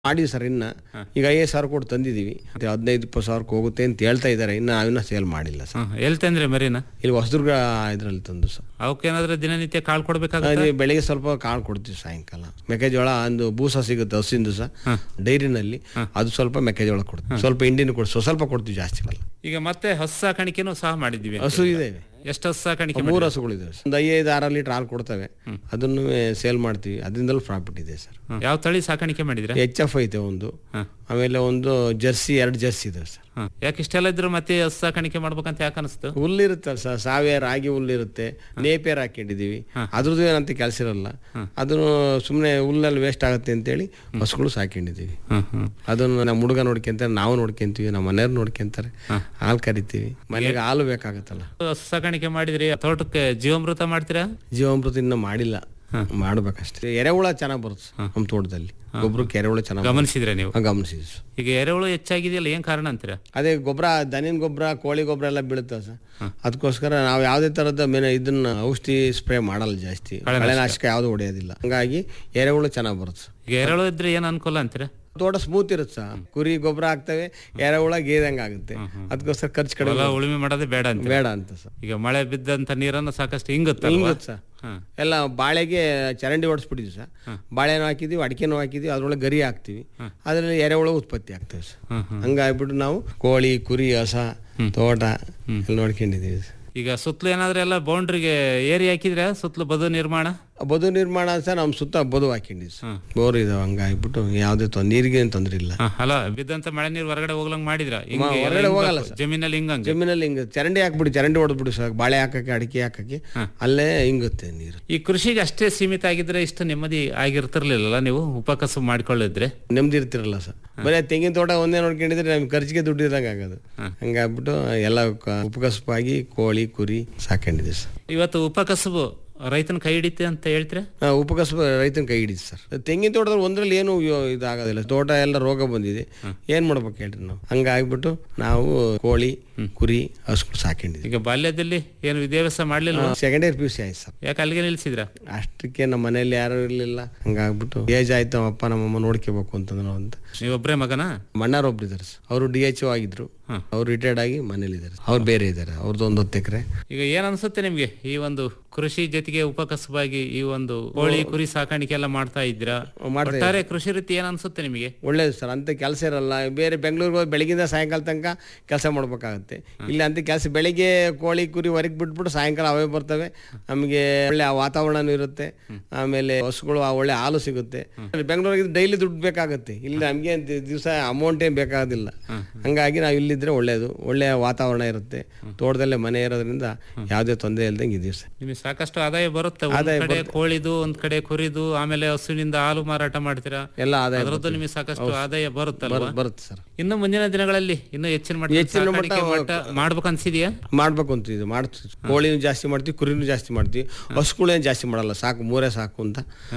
ಮಾಡಿ ಸರ್ ಇನ್ನ ಈಗ ಐವತ್ತು ಸಾವಿರ ಕೊಟ್ಟು ತಂದಿದ್ದೀವಿ ಮತ್ತೆ ಹದಿನೈದು ಇಪ್ಪತ್ತು ಸಾವಿರಕ್ಕೆ ಹೋಗುತ್ತೆ ಅಂತ ಹೇಳ್ತಾ ಇದ್ದಾರೆ ಇನ್ನು ನಾವಿನ್ನ ಸೇಲ್ ಮಾಡಿಲ್ಲ ಸರ್ ಹ್ಮ್. ಎಲ್ಲಿ ತಂದ್ರಿ ಮರಿನ ಇಲ್ಲಿ ಹೊಸದುರ್ಗ ಇದ್ರಲ್ಲಿ ತಂದು ಸರ್ ಅವಕ್ಕೇನಾದ್ರೂ ದಿನನಿತ್ಯ ಕಾಳು ಕೊಡ್ಬೇಕಾಗುತ್ತೆ ಅದೇ ಬೆಳಿಗ್ಗೆ ಸ್ವಲ್ಪ ಕಾಳು ಕೊಡ್ತೀವಿ ಸಾಯಂಕಾಲ ಮೆಕ್ಕೆಜೋಳ ಒಂದು ಬೂಸ ಸಿಗುತ್ತೆ ಹಸಿಂದು ಸಹ ಡೈರಿನಲ್ಲಿ ಅದು ಸ್ವಲ್ಪ ಮೆಕ್ಕೆಜೋಳ ಕೊಡ್ತೀವಿ ಸ್ವಲ್ಪ ಹಿಂಡಿನ ಕೊಡ್ತೀವಿ ಸ್ವಲ್ಪ ಕೊಡ್ತೀವಿ ಜಾಸ್ತಿ ಅಲ್ಲ ಈಗ ಮತ್ತೆ ಹಸು ಸಾಕಾಣಿಕೆನೂ ಸಹ ಮಾಡಿದ್ದೀವಿ ಹಸು ಇದೆ ಎಷ್ಟು ಹಸು ಸಾಕಾಣಿಕೆ ಮೂರು ಹಸುಗಳಿದ್ದಾವೆ ಒಂದು ಐದೈದು ಆರು ಲೀಟರ್ ಹಾಲು ಕೊಡ್ತವೆ ಅದನ್ನು ಸೇಲ್ ಮಾಡ್ತೀವಿ ಅದರಿಂದಲೂ ಪ್ರಾಫಿಟ್ ಇದೆ ಸರ್ ಹ್ಮ್. ಯಾವ ತಳಿ ಸಾಕಾಣಿಕೆ ಮಾಡಿದ್ರೆ ಎಚ್ ಎಫ್ ಐತೆ ಒಂದು ಆಮೇಲೆ ಒಂದು ಜರ್ಸಿ ಎರಡು ಜರ್ಸಿ ಇದಾವೆ ಸರ್ ಯಾಕೆ ಇಷ್ಟೆಲ್ಲ ಇದ್ರು ಮತ್ತೆ ಹಸು ಸಾಕಾಣಿಕೆ ಮಾಡ್ಬೇಕಂತ ಯಾಕೆ ಅನಿಸ್ತು ಹುಲ್ಲಿರುತ್ತೆ ಸರ್ ಸಾವೇ ರಾಗಿ ಹುಲ್ಲಿರುತ್ತೆ ನೇಪಿಯರ್ ಹಾಕೊಂಡಿದೀವಿ ಅದ್ರದ್ದು ಏನಂತ ಕೆಲಸ ಇರಲ್ಲ ಅದನ್ನು ಸುಮ್ಮನೆ ಹುಲ್ಲಲ್ಲಿ ವೇಸ್ಟ್ ಆಗುತ್ತೆ ಅಂತೇಳಿ ಹಸುಗಳು ಸಾಕೊಂಡಿದ್ದೀವಿ ಹ್ಮ್ ಹ್ಮ್ ಅದನ್ನು ನಮ್ಮ ಹುಡುಗ ನೋಡ್ಕೊಂತಾರೆ ನಾವು ನೋಡ್ಕೊಂತೀವಿ ನಮ್ಮ ಮನೆಯವ್ರು ನೋಡ್ಕೊಂತಾರೆ ಹಾಲು ಕರಿತೀವಿ ಮನೆಗೆ ಹಾಲು ಬೇಕಾಗತ್ತಲ್ಲ ಹಸು ಸಾಕಾಣಿಕೆ ಮಾಡಿದ್ರಿ ತೋಟಕ್ಕೆ ಜೀವಾಮೃತ ಮಾಡ್ತೀರಾ ಜೀವಾಮೃತ ಇನ್ನೂ ಮಾಡಿಲ್ಲ ಮಾಡ್ಬೇಕಷ್ಟೇ ಎರೆಹುಳ ಚೆನ್ನಾಗಿ ಬರುತ್ತೆ ಸರ್ ನಮ್ಮ ತೋಟದಲ್ಲಿ ಗೊಬ್ಬರಕ್ಕೆ ಎರೆಹುಳ ಚೆನ್ನಾಗಿ ಗಮನಿಸಿದ್ರೆ ನೀವು ಗಮನಿಸಿದ್ವಿ ಸರ್ ಈಗ ಎರೆಹುಳು ಹೆಚ್ಚಾಗಿದೆಯಲ್ಲ ಏನ್ ಕಾರಣ ಅಂತೀರಾ ಅದೇ ಗೊಬ್ಬರ ದನಿನ ಗೊಬ್ಬರ ಕೋಳಿ ಗೊಬ್ಬರ ಎಲ್ಲ ಬೀಳುತ್ತವೆ ಸರ್ ಅದಕ್ಕೋಸ್ಕರ ನಾವು ಯಾವುದೇ ಥರದ ಮೇನ ಇದನ್ನ ಔಷಧಿ ಸ್ಪ್ರೇ ಮಾಡಲ್ಲ ಜಾಸ್ತಿ ಕಳೆನಾಶಕ ಯಾವುದು ಹೊಡೆಯೋದಿಲ್ಲ ಹಂಗಾಗಿ ಎರೆಹುಳು ಚೆನ್ನಾಗಿ ಬರುತ್ತೆ ಸರ್ ಈಗ ಎರೆಹುಳು ಇದ್ರೆ ಏನ್ ಅನುಕೂಲ ಅಂತೀರಾ ತೋಟ ಸ್ಮೂತ್ ಇರುತ್ತೆ ಸರ್ ಕುರಿ ಗೊಬ್ಬರ ಹಾಕ್ತವೆ ಎರೆಹುಳ ಗೇದಂಗೆ ಆಗುತ್ತೆ ಅದಕ್ಕೋಸ್ಕರ ಖರ್ಚು ಕಡಿಮೆ ಹೊಲ ಉಳುಮೆ ಮಾಡೋದೇ ಬೇಡ ಅಂತ ಬೇಡ ಅಂತ ಸರ್ ಈಗ ಮಳೆ ಬಿದ್ದಂತ ನೀರನ್ನು ಸಾಕಷ್ಟು ಹಿಂಗುತ್ತಲ್ವಾ ಹಿಂಗುತ್ತೆ ಸರ್ ಹ್ಮ್. ಎಲ್ಲ ಬಾಳೆಗೆ ಚರಂಡಿ ಹೊಡಿಸ್ಬಿಟ್ಟಿದ್ವಿ ಸರ್ ಬಾಳೆನೂ ಹಾಕಿದ್ವಿ ಅಡಿಕೆನೂ ಹಾಕಿದ್ವಿ ಅದ್ರೊಳಗೆ ಗರಿ ಹಾಕ್ತಿವಿ ಅದರಲ್ಲಿ ಎರೆಹುಳ ಉತ್ಪತ್ತಿ ಆಗ್ತವೆ ಸರ್ ಹ್ಮ್, ಹ್ಮ್. ಹಂಗಾಗ್ಬಿಟ್ಟು ನಾವು ಕೋಳಿ ಕುರಿ ಹಸ ತೋಟ ಎಲ್ಲ ನೋಡ್ಕೊಂಡಿದ್ದೀವಿ ಸರ್ ಈಗ ಸುತ್ತಲೂ ಏನಾದ್ರೂ ಎಲ್ಲ ಬೌಂಡ್ರಿಗೆ ಏರಿ ಹಾಕಿದ್ರೆ ಸುತ್ತಲೂ ಬದು ನಿರ್ಮಾಣ ಬದು ನಿರ್ಮಾಣ ಸರ್ ನಮ್ಮ ಸುತ್ತ ಬದು ಹಾಕೊಂಡಿದ್ವಿ ಸರ್ ಬೋರ್ ಇದಾವೆ ಹಂಗಾಗ್ಬಿಟ್ಟು ಯಾವುದೇ ತೊಂದ್ರೆ ನೀರಿಗೆ ಏನು ತೊಂದರೆ ಇಲ್ಲ ಹ, ಅಲ್ಲ ಬಿದ್ದಂತ ಮಳೆ ನೀರು ಹೊರಗಡೆ ಹೋಗ್ಲಂಗ್ ಮಾಡಿದ್ರ ಹಿಂಗೆ ಎಲ್ಲ ಹೊರಗಡೆ ಹಿಂಗ್ ಹೋಗಲ್ಲ ಬೇಕು. ಜಮೀನಲ್ಲಿ ಹಿಂಗಂಗೆ ಜಮೀನಲ್ಲಿ ಹಿಂಗೆ ಚರಂಡಿ ಹಾಕ್ಬಿಡಿ ಚರಂಡಿ ಹೊಡೆದ್ಬಿಡಿ ಸರ್ ಬಾಳೆ ಹಾಕಕ್ಕೆ ಅಡಿಕೆ ಹಾಕಕ್ಕೆ ಅಲ್ಲೇ ಹಿಂಗುತ್ತೆ ನೀರು ಈ ಕೃಷಿಗೆ ಅಷ್ಟೇ ಸೀಮಿತ ಆಗಿದ್ರೆ ಇಷ್ಟು ನೆಮ್ಮದಿ ಆಗಿರ್ತಿರ್ಲಿಲ್ಲಲ್ಲ ನೀವು ಉಪಕಸಬು ಮಾಡ್ಕೊಳ್ಳಿದ್ರೆ ನೆಮ್ಮದಿ ಇರ್ತಿರಲ್ಲ ಸರ್ ಬರೀ ತೆಂಗಿನ ತೋಟ ಒಂದೇ ನೋಡ್ಕೊಂಡಿದ್ರೆ ನಮ್ಗೆ ಖರ್ಚಿಗೆ ದುಡ್ಡು ಇದ್ದಂಗೆ ಆಗೋದು ಹಂಗಾಗ್ಬಿಟ್ಟು ಎಲ್ಲ ಕ- ಉಪಕಸಪಾಗಿ ಕೋಳಿ ಕುರಿ ಸಾಕೊಂಡಿದ್ದೀವಿ ಸರ್ ಇವತ್ತು ಉಪಕಸಬು ರೈತನ ಕೈ ಹಿಡಿತೆ ಅಂತ ಹೇಳ್ತೀರಾ ಆ, ಉಪಕಸಬ ರೈತನ ಕೈ ಹಿಡಿದು ಸರ್ ತೆಂಗಿನ ತೋಟದಲ್ಲಿ ಒಂದ್ರಲ್ಲಿ ಏನು ಉಪಯೋ- ಇದಾಗೋದಿಲ್ಲ ತೋಟ ಎಲ್ಲ ರೋಗ ಬಂದಿದೆ ಏನ್ ಮಾಡ್ಬೇಕು ಹೇಳ್ರಿ ನಾವು ಹಂಗಾಗ್ಬಿಟ್ಟು ನಾವು ಕೋಳಿ ಕುರಿ ಹಸುಗಳು ಸಾಕೊಂಡಿದ್ವಿ ಈಗ ಬಾಲ್ಯದಲ್ಲಿ ಏನು ವಿದ್ಯಾಭ್ಯಾಸ ಮಾಡ್ಲಿಲ್ವಾ second year P U C ಆಯ್ತು ಸರ್ ಯಾಕೆ ಅಲ್ಲಿಗೆ ನಿಲ್ಸಿದ್ರ ಅಷ್ಟಕ್ಕೆ ನಮ್ಮ ಮನೇಲಿ ಯಾರು ಇರಲಿಲ್ಲ ಹಂಗಾಗ್ಬಿಟ್ಟು ಏಜ್ ಆಯ್ತು ನಮ್ಮ ಅಪ್ಪ ನಮ್ಮಮ್ಮ ನೋಡ್ಕೋಬೇಕು ಅಂತಂದ್ರು ಅಂತ ನೀವೊಬ್ರೇ ಮಗನ ಮಣ್ಣಾರ್ ಒಬ್ರು ಇದ್ದಾರೆ ಸರ್ ಅವರು ಡಿ ಎಚ್ ಆಗಿದ್ರು ಅವ್ರು ರಿಟೈರ್ಡ್ ಆಗಿ ಮನೇಲಿ ಇದ್ದಾರೆ ಅವ್ರು ಬೇರೆ ಇದ್ದಾರೆ ಅವ್ರದ್ದು ಒಂದು ಹತ್ತು ಎಕರೆ ಈಗ ಏನ್ ಅನ್ಸುತ್ತೆ ನಿಮ್ಗೆ ಈ ಒಂದು ಕೃಷಿ ಜೊತೆಗೆ ಉಪಕಸಬಾಗಿ ಈ ಒಂದು ಕೋಳಿ ಕುರಿ ಸಾಕಾಣಿಕೆ ಎಲ್ಲ ಮಾಡ್ತಾ ಇದ್ದೀರಾ ಮಾಡ್ತಾ ಒಟ್ಟಾರೆ ಕೃಷಿ ವೃತ್ತಿ ಏನ್ ಅನ್ಸುತ್ತೆ ನಿಮಗೆ ಒಳ್ಳೇದು ಸರ್ ಅಂತ ಕೆಲಸ ಇರಲ್ಲ ಬೇರೆ ಬೆಂಗಳೂರಿಗೆ ಹೋಗಿ ಬೆಳಗಿಂದ ಸಾಯಂಕಾಲ ತನಕ ಕೆಲಸ ಮಾಡ್ಬೇಕಾಗತ್ತೆ ಇಲ್ಲಿ ಅಂತ ಕೆಲಸ ಬೆಳಿಗ್ಗೆ ಕೋಳಿ ಕುರಿ ಹೊರಗೆ ಬಿಟ್ಬಿಟ್ಟು ಸಾಯಂಕಾಲ ಅವೇ ಬರ್ತವೆ ನಮಗೆ ಒಳ್ಳೆ ವಾತಾವರಣನೂ ಇರುತ್ತೆ ಆಮೇಲೆ ಹಸುಗಳು ಆ ಒಳ್ಳೆ ಹಾಲು ಸಿಗುತ್ತೆ ಅಲ್ಲಿ ಬೆಂಗಳೂರಿಗೆ ಡೈಲಿ ದುಡ್ಡು ಬೇಕಾಗುತ್ತೆ ಇಲ್ಲಿ ನಮಗೆ ದಿವಸ ಅಮೌಂಟ್ ಏನು ಬೇಕಾಗೋದಿಲ್ಲ ಹಂಗಾಗಿ ನಾವು ಇಲ್ಲಿದ್ರೆ ಒಳ್ಳೇದು ಒಳ್ಳೆ ವಾತಾವರಣ ಇರುತ್ತೆ ತೋಟದಲ್ಲೇ ಮನೆ ಇರೋದ್ರಿಂದ ಯಾವುದೇ ತೊಂದರೆ ಇಲ್ದಂಗೆ ಇದೀವಿ ಸರ್ ನಿಮಗೆ ಸಾಕಷ್ಟು ಆದಾಯ ಬರುತ್ತೆ ಒಂದ್ ಕಡೆ ಕೋಳಿದು ಒಂದ್ ಕಡೆ ಕುರಿದು ಆಮೇಲೆ ಹಸುವಿನಿಂದ ಹಾಲು ಮಾರಾಟ ಮಾಡ್ತೀರಾ ಎಲ್ಲ ಆದಾಯ ಅದರದ್ದು ನಿಮಗೆ ಸಾಕಷ್ಟು ಆದಾಯ ಬರುತ್ತಲ್ವಾ ಬರುತ್ತೆ ಸರ್ ಇನ್ನು ಮುಂದಿನ ದಿನಗಳಲ್ಲಿ ಇನ್ನು ಹೆಚ್ಚಿನ ಮಟ್ಟ ಹೆಚ್ಚಿನ ಮಟ್ಟ ಮಟ್ಟ ಮಾಡ್ಬೇಕು ಅನ್ಸಿದ್ಯಾ ಮಾಡ್ಬೇಕು ಅಂತ ಇದು ಮಾಡ್ತೀವಿ ಕೋಳಿನೂ ಜಾಸ್ತಿ ಮಾಡ್ತೀವಿ ಕುರಿನೂ ಜಾಸ್ತಿ ಮಾಡ್ತೀವಿ ಹಸುಗಳೇನು ಜಾಸ್ತಿ ಮಾಡಲ್ಲ ಸಾಕು ಮೂರೇ ಸಾಕು ಅಂತ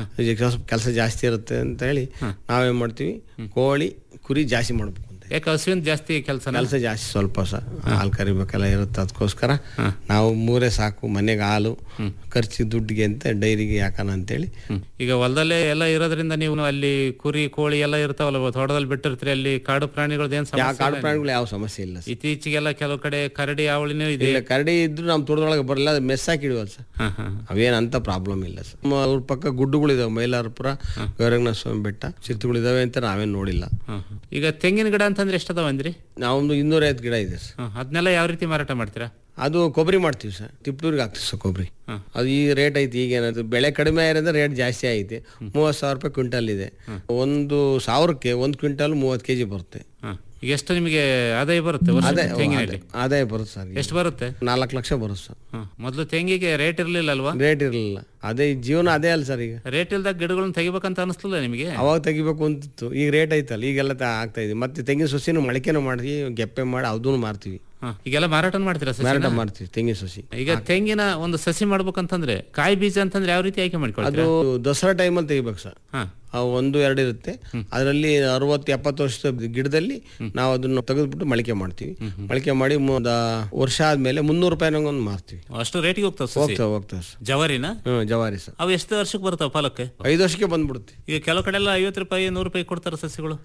ಕೆಲಸ ಜಾಸ್ತಿ ಇರುತ್ತೆ ಅಂತ ಹೇಳಿ ನಾವೇನ್ ಮಾಡ್ತೀವಿ ಕೋಳಿ ಕುರಿ ಜಾಸ್ತಿ ಮಾಡ್ಬೇಕು ಅಂತ ಯಾಕೆ ಹಸುವಿನ ಜಾಸ್ತಿ ಕೆಲಸ ಕೆಲಸ ಜಾಸ್ತಿ ಸ್ವಲ್ಪ ಸಹ ಹಾಲು ಕರಿಬೇಕೆಲ್ಲ ಇರುತ್ತೆ ಅದಕ್ಕೋಸ್ಕರ ನಾವು ಮೂರೇ ಸಾಕು ಮನೆಗೆ ಹಾಲು ಖರ್ಚಿಗೆ ದುಡ್ಡಿಗೆ ಅಂತ ಡೈರಿಗೆ ಯಾಕನ ಅಂತೇಳಿ ಈಗ ಹೊಲದಲ್ಲೇ ಎಲ್ಲ ಇರೋದ್ರಿಂದ ನೀವು ಅಲ್ಲಿ ಕುರಿ ಕೋಳಿ ಎಲ್ಲ ಇರ್ತಾವಲ್ಲ ತೋಟದಲ್ಲಿ ಬಿಟ್ಟಿರ್ತೀರಿ ಅಲ್ಲಿ ಕಾಡು ಪ್ರಾಣಿಗಳದ್ದು ಏನ್ ಯಾವ ಸಮಸ್ಯೆ ಕಾಡು ಪ್ರಾಣಿಗಳು ಯಾವ ಸಮಸ್ಯೆ ಇಲ್ಲ ಸರ್ ಇತ್ತೀಚೆಗೆಲ್ಲ ಕೆಲವು ಕಡೆ ಕರಡಿ ಅವಳಿನೂ ಇದೆ ಇಲ್ಲ ಕರಡಿ ಇದ್ರು ನಮ್ಮ ತೋಟದೊಳಗೆ ಬರಲ್ಲ ಅದು ಮೆಸ್ ಹಾಕಿಡಿವಲ್ಲ ಸರ್ ಹ, ಹ. ಅವೇನಂತ ಪ್ರಾಬ್ಲಮ್ ಇಲ್ಲ ಸರ್ ನಮ್ಮ ಅವ್ರ ಪಕ್ಕ ಗುಡ್ಡಗಳಿದಾವೆ ಮೈಲಾರಪುರ ಗೌರಂಗನಾಥ ಸ್ವಾಮಿ ಬೆಟ್ಟ ಚಿತ್ರಗಳಿದಾವೆ ಅಂತ ನಾವೇನು ನೋಡಿಲ್ಲ ಹ, ಹ. ಈಗ ತೆಂಗಿನ ಗಿಡ ಅಂತಂದ್ರೆ ಎಷ್ಟದಾವ ಅಂದ್ರಿ ನಾವೊಂದು ಇನ್ನೂರೈವತ್ತು ಗಿಡ ಇದೆ ಸರ್ ಹ, ಅದನ್ನೆಲ್ಲ ಯಾವ ರೀತಿ ಮಾರಾಟ ಮಾಡ್ತೀರಾ ಅದು ಕೊಬ್ಬರಿ ಮಾಡ್ತೀವಿ ಸರ್ ತಿಪ್ಟೂರಿಗೆ ಹಾಕ್ತೀವಿ ಸರ್ ಕೊಬ್ಬರಿ ಅದು ಈ ರೇಟ್ ಐತಿ ಈಗ ಏನಾದ್ರು ಬೆಳೆ ಕಡಿಮೆ ಆಗಿರೋದ್ರೆ ರೇಟ್ ಜಾಸ್ತಿ ಐತಿ ಮೂವತ್ತು ಸಾವಿರ ರೂಪಾಯಿ ಕ್ವಿಂಟಲ್ ಇದೆ ಒಂದು ಸಾವಿರಕ್ಕೆ ಒಂದು ಕ್ವಿಂಟಲ್ ಮೂವತ್ತು ಕೆಜಿ ಬರುತ್ತೆ ಹ. ಈಗ ಎಷ್ಟು ನಿಮಗೆ ಆದಾಯ ಬರುತ್ತೆ ವರ್ಷಕ್ಕೆ ತೆಂಗಿನಲ್ಲಿ ಆದಾಯ ಬರುತ್ತೆ ಸರ್ ಈಗ. ಎಷ್ಟು ಬರುತ್ತೆ ನಾಲ್ಕು ಲಕ್ಷ ಬರುತ್ತೆ ಸರ್ ಹ. ಮೊದ್ಲು ತೆಂಗಿಗೆ ರೇಟ್ ಇರ್ಲಿಲ್ಲ ಅಲ್ವಾ ರೇಟ್ ಇರಲಿಲ್ಲ ಅದೇ ಈ ಜೀವನ ಅದೇ ಅಲ್ಲ ಸರ್ ಈಗ ರೇಟ್ ಇಲ್ದಾಗ ಗಿಡಗಳನ್ನ ತೆಗಿಬೇಕಂತ ಅನಿಸ್ಲಿಲ್ಲ ನಿಮಗೆ ಅವಾಗ ತೆಗಿಬೇಕು ಅಂತಿತ್ತು ಈಗ ರೇಟ್ ಐತಲ್ಲ ಈಗೆಲ್ಲ ತ- ಆಗ್ತಾ ಇದೆ ಮತ್ತೆ ತೆಂಗಿನ ಸೊಸೆನೂ ಮೊಳಕೆನೂ ಮಾಡಿ ಗೆಪ್ಪೆ ಮಾಡಿ ಅದನ್ನು ಮಾರ್ತೀವಿ ಹಾ. ಈಗೆಲ್ಲ ಮಾರಾಟ ಮಾಡ್ತೀರಾ ಸಸಿನ? ಮಾರಾಟ ಮಾಡ್ತೀವಿ ತೆಂಗಿನ ಸಸಿ ಈಗ ತೆಂಗಿನ ಒಂದು ಸಸಿ ಮಾಡ್ಬೇಕಂತಂದ್ರೆ ಕಾಯಿ ಬೀಜ ಅಂತಂದ್ರೆ ಯಾವ ರೀತಿ ಆಯ್ಕೆ ಮಾಡ್ಕೊಳ್ತೀರಾ ಅದು ದಸರಾ ಟೈಮಲ್ಲಿ ತೆಗಿಬೇಕು ಸರ್ ಹಾ ಆ ಒಂದು ಎರಡು ಇರುತ್ತೆ ಅದರಲ್ಲಿ ಅರವತ್ತು ಎಪ್ಪತ್ತು ವರ್ಷದ ಗಿಡದಲ್ಲಿ ನಾವು ಅದನ್ನು ತೆಗೆದ್ಬಿಟ್ಟು ಮೊಳಕೆ ಮಾಡ್ತೀವಿ ಮೊಳಕೆ ಮಾಡಿ ಒಂದು ವರ್ಷ ಆದ್ಮೇಲೆ ಮುನ್ನೂರು ರೂಪಾಯಿ ಒಂದು ಮಾರ್ತೀವಿ ಅಷ್ಟು ರೇಟಿಗೆ ಹೋಗ್ತಾವ ಸಸಿ ಹೋಗ್ತಾವೆ ಹೋಗ್ತಾವೆ ಸರ್ ಜವಾರಿನ ಹ್ಞೂ ಜವಾರಿ ಸರ್ ಅವು ಎಷ್ಟು ವರ್ಷಕ್ಕೆ ಬರ್ತಾವ ಫಲಕ್ಕೆ ಐದು ವರ್ಷಕ್ಕೆ ಬಂದ್ಬಿಡುತ್ತೆ ಈಗ ಕೆಲವು ಕಡೆ ಎಲ್ಲ ಐವತ್ತು ರೂಪಾಯಿ ನೂರು ರೂಪಾಯಿ ಕೊಡ್ತಾರೆ ಸಸಿಗಳು